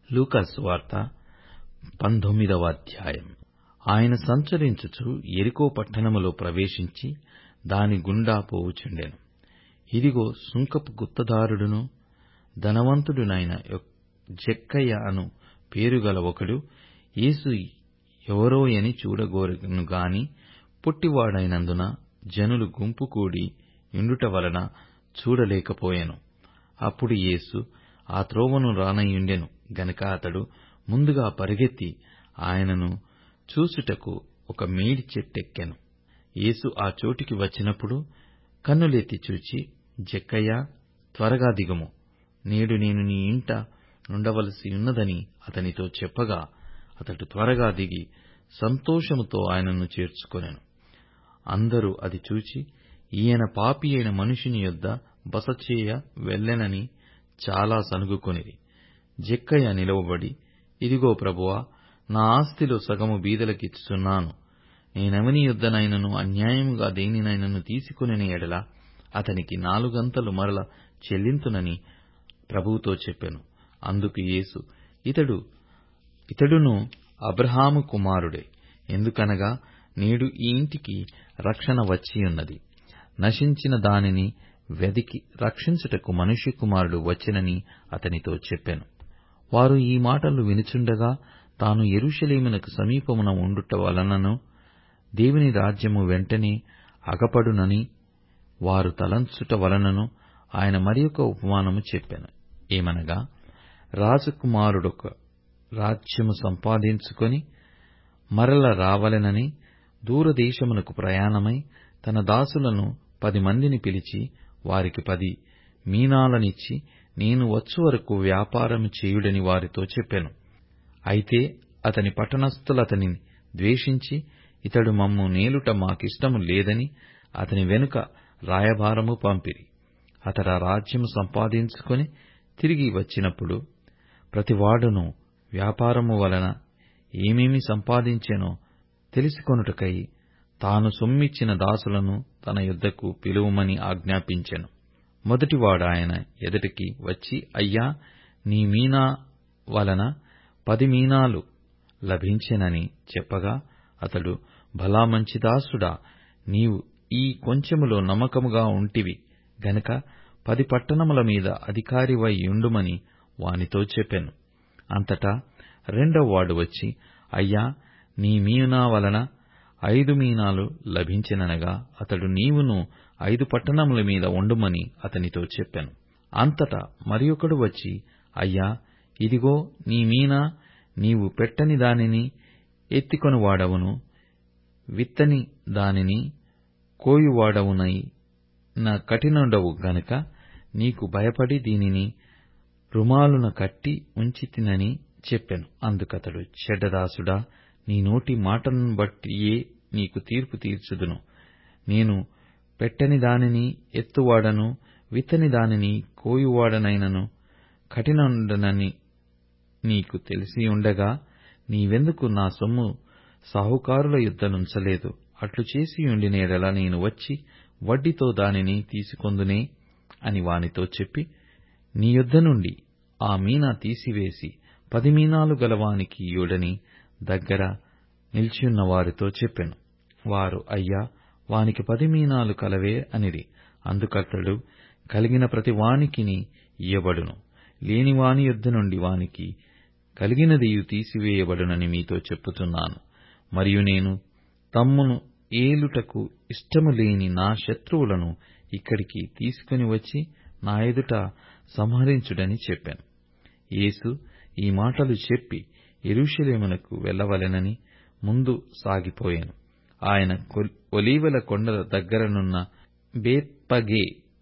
లూకాసు వార్త పంతొమ్మిదవ అధ్యాయం ఆయన సంచరించుచు ఎరికో పట్టణములో ప్రవేశించి దాని గుండా పోవుచుండెను ఇదిగో సుంకపు గుత్తదారుడును ధనవంతుడునైన జక్కయ్య అను పేరుగల ఒకడు యేసు ఎవరోయని చూడగోరెను గాని పొట్టివాడైనందున జనులు గుంపుకూడి యుండుట వలన చూడలేకపోయెను అప్పుడు యేసు ఆ త్రోవను రానయ్యుండెను గనుక అతడు ముందుగా పరుగెత్తి ఆయనను చూచుటకు ఒక మేడి చెట్టెక్కెను యేసు ఆ చోటికి వచ్చినప్పుడు కన్నులెత్తి చూచి జక్కయ్యా త్వరగా దిగుము నేడు నేను నీ ఇంట నుండవలసి ఉన్నదని అతనితో చెప్పగా అతడు త్వరగా దిగి సంతోషముతో ఆయనను చేర్చుకొనెను అందరూ అది చూచి ఈయన పాపియైన మనుషుని యొద్ద బస చేయ వెళ్ళెనని చాలా సణుగుకొనిరి జక్కయ్య నిలువబడి ఇదిగో ప్రభువా నా ఆస్తిలో సగము బీదలకిచ్చుచున్నాను నేనెవని యొద్దనైనను అన్యాయముగా దేనినైనను తీసుకొనిన ఎడల అతనికి నాలుగంతలు మరల చెల్లింతునని ప్రభువుతో చెప్పెను అందుకు యేసు ఇతడు ఇతడును అబ్రహాము కుమారుడే ఎందుకనగా నేడు ఈ ఇంటికి రక్షణ వచ్చియున్నది నశించిన దానిని వెదికి రక్షించుటకు మనుష్యకుమారుడు వచ్చెనని అతనితో చెప్పెను వారు ఈ మాటలు వినుచుండగా తాను యెరూషలేమునకు సమీపమున ఉండుట వలనను దేవుని రాజ్యము వెంటనే అగపడునని వారు తలంచుట వలనను ఆయన మరియొక ఉపమానము చెప్పెను ఏమనగా రాజకుమారుడొక రాజ్యము సంపాదించుకొని మరల రావలెనని దూరదేశమునకు ప్రయాణమై తన దాసులను పది మందిని పిలిచి వారికి పది మీనాలనిచ్చి నేను వచ్చు వరకు వ్యాపారము చేయుడని వారితో చెప్పెను అయితే అతని పట్టణస్థులతని ద్వేషించి ఇతడు మమ్ము నేలుట మాకిష్టము లేదని అతని వెనుక రాయబారము పంపిరి అతడు ఆ రాజ్యము సంపాదించుకొని తిరిగి వచ్చినప్పుడు ప్రతివాడును వ్యాపారము వలన ఏమేమి సంపాదించెనో తెలిసికొనుటకై తాను సొమ్మిచ్చిన దాసులను తన యొద్దకు పిలువమని ఆజ్ఞాపించెను మొదటివాడాయన ఎదుటికి వచ్చి అయ్యా నీ మీనా వలన పది మీనాలు లభించెనని చెప్పగా అతడు భలా మంచి దాసుడా నీవు ఈ కొంచెములో నమ్మకముగా ఉంటివి గనుక పది పట్టణముల మీద అధికారివై యుండుమని వానితో చెప్పెను అంతటా రెండవవాడు వచ్చి అయ్యా నీ మీనా వలన ఐదు మీనాలు లభించెననగా అతడు నీవును ఐదు పట్టణముల మీద ఉండుమని అతనితో చెప్పెను అంతటా మరియొకడు వచ్చి అయ్యా ఇదిగో నీ మీనా నీవు పెట్టని దానిని ఎత్తికొనివాడవును విత్తని దానిని కోయువాడవునై నా కఠినుడవు గనుక నీకు భయపడి దీనిని రుమాలున కట్టి ఉంచితినని చెప్పెను అందుకతడు చెడ్డదాసుడా నీ నోటి మాటను బట్టియే నీకు తీర్పు తీర్చుదును నేను పెట్టని దానిని ఎత్తువాడను విత్తని దానిని కోయువాడనైనను కఠినుడనని నీకు తెలిసి ఉండగా నీవెందుకు నా సొమ్ము సాహుకారుల యుద్ధనుంచలేదు అట్లు చేసి ఉండిన ఎడల నేను వచ్చి వడ్డీతో దానిని తీసుకొందునే అని వానితో చెప్పి నీ యొద్ద నుండి ఆ మీనా తీసివేసి పది మీనాలు గలవానికి ఇయ్యుడని దగ్గర నిల్చియున్న వారితో చెప్పెను వారు అయ్యా వానికి పది మీనాలు కలవే అనిరి అందుకతడు కలిగిన ప్రతి వానికిని ఇయ్యబడును లేని వాని యొద్ద నుండి వానికి కలిగినదియు తీసివేయబడునని మీతో చెప్పుచున్నాను మరియు నేను తమ్మును ఏలుటకు ఇష్టము లేని నా శత్రువులను ఇక్కడికి తీసుకుని వచ్చి నా ఎదుట సంహరించుడని చెప్పాను యేసు ఈ మాటలు చెప్పి యెరూషలేమునకు వెళ్ళవలెనని ముందు సాగిపోయాను ఆయన ఒలీవల కొండ దగ్గరనున్న బేత్పగే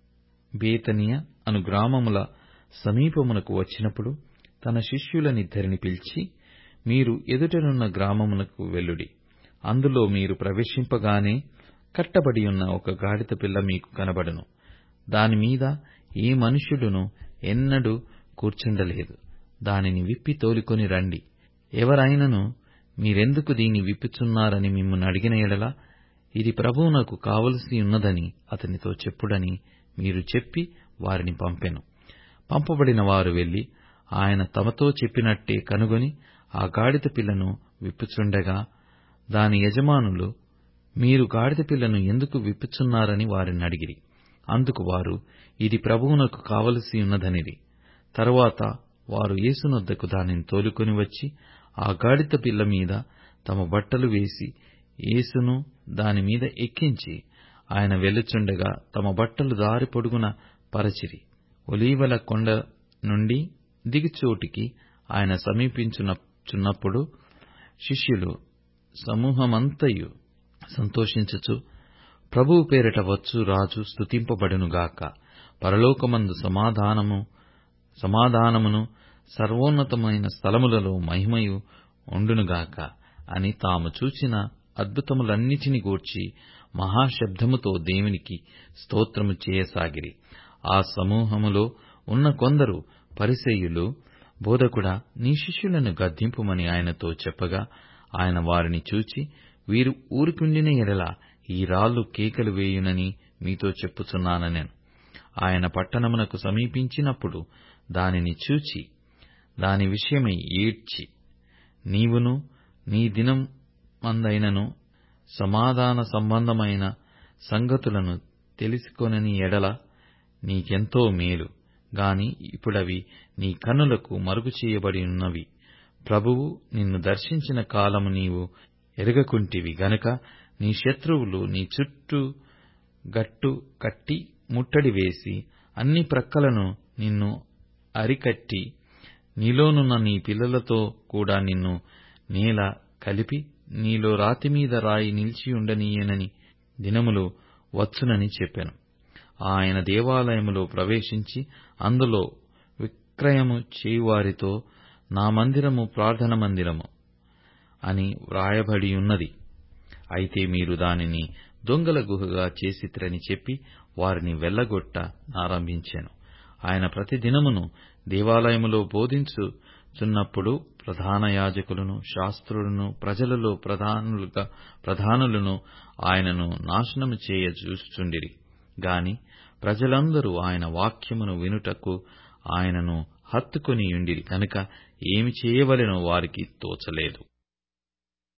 బేతనియ అను గ్రామముల సమీపమునకు వచ్చినప్పుడు తన శిష్యులనిద్దరిని పిలిచి మీరు ఎదుటనున్న గ్రామమునకు వెళ్ళుడి అందులో మీరు ప్రవేశింపగానే కట్టబడి ఉన్న ఒక గాడిద పిల్ల మీకు కనబడును దానిమీద ఏ మనుష్యుడును ఎన్నడూ కూర్చుండలేదు దానిని విప్పి తోలుకొని రండి ఎవరైనను మీరెందుకు దీన్ని విప్పుచున్నారని మిమ్మల్ని అడిగిన ఎడల ఇది ప్రభువునకు కావలసి ఉన్నదని అతనితో చెప్పుడని మీరు చెప్పి వారిని పంపెను పంపబడిన వారు వెళ్లి ఆయన తమతో చెప్పినట్టే కనుగొని ఆ గాడిద పిల్లను విప్పుచుండగా దాని యజమానులు మీరు గాడిద పిల్లను ఎందుకు విప్పుచున్నారని వారిని అడిగిరి అందుకు వారు ఇది ప్రభువునకు కావలసి ఉన్నదనిరి తరువాత వారు యేసునొద్దకు దానిని తోలుకొని వచ్చి ఆ గాడిద పిల్ల మీద తమ బట్టలు వేసి యేసును దాని మీద ఎక్కించి ఆయన వెళ్ళుచుండగా తమ బట్టలు దారి పొడుగున పరచిరి ఒలీవల కొండ నుండి దిగుచోటికి ఆయన సమీపించుచున్నప్పుడు శిష్యులు సమూహమంతయు సంతోషించుచు ప్రభువు పేరిట వచ్చు రాజు స్తుతింపబడునుగాక పరలోకమందు సమాధానము సమాధానమును సర్వోన్నతమైన స్థలములలో మహిమయు ఉండునుగాక అని తాము చూచిన అద్భుతములన్నిటిని గూర్చి మహాశబ్దముతో దేవునికి స్తోత్రము చేయసాగిరి ఆ సమూహములో ఉన్న కొందరు పరిసయ్యులు బోధకుడా నీ శిష్యులను గద్దింపుమని ఆయనతో చెప్పగా ఆయన వారిని చూచి వీరు ఊరికుండిన ఎడల ఈ రాళ్లు కేకలు వేయునని మీతో చెప్పుచున్నానెను ఆయన పట్టణమునకు సమీపించినప్పుడు దానిని చూచి దాని విషయమై ఏడ్చి నీవును నీ దినమందైనను సమాధాన సంబంధమైన సంగతులను తెలిసికొనని ఎడల నీకెంతో మేలు గాని ఇప్పుడవి నీ కన్నులకు మరుగు చేయబడి ఉన్నవి ప్రభువు నిన్ను దర్శించిన కాలము నీవు ఎరుగకుంటివి గనుక నీ శత్రువులు నీ చుట్టూ గట్టు కట్టి ముట్టడి వేసి అన్ని ప్రక్కలను నిన్ను అరికట్టి నీలోనున్న నీ పిల్లలతో కూడా నిన్ను నేల కలిపి నీలో రాతిమీద రాయి నిలిచియుండనీయనని దినములు వచ్చునని చెప్పెను ఆయన దేవాలయములో ప్రవేశించి అందులో విక్రయము చేయువారితో నా మందిరము ప్రార్థన మందిరము అని వ్రాయబడియున్నది అయితే మీరు దానిని దొంగల గుహగా చేసిత్రని చెప్పి వారిని వెళ్లగొట్ట నారంభించాను ఆయన ప్రతి దినమును దేవాలయములో బోధించుచున్నప్పుడు ప్రధాన యాజకులను శాస్త్రులను ప్రజలలో ప్రధానులుగా ప్రధానులను ఆయనను నాశనము చేయ చూచుచుండిరి గాని ప్రజలందరూ ఆయన వాక్యమును వినుటకు ఆయనను హత్తుకొనియుండిరి కనుక ఏమి చేయవలెనో వారికి తోచలేదు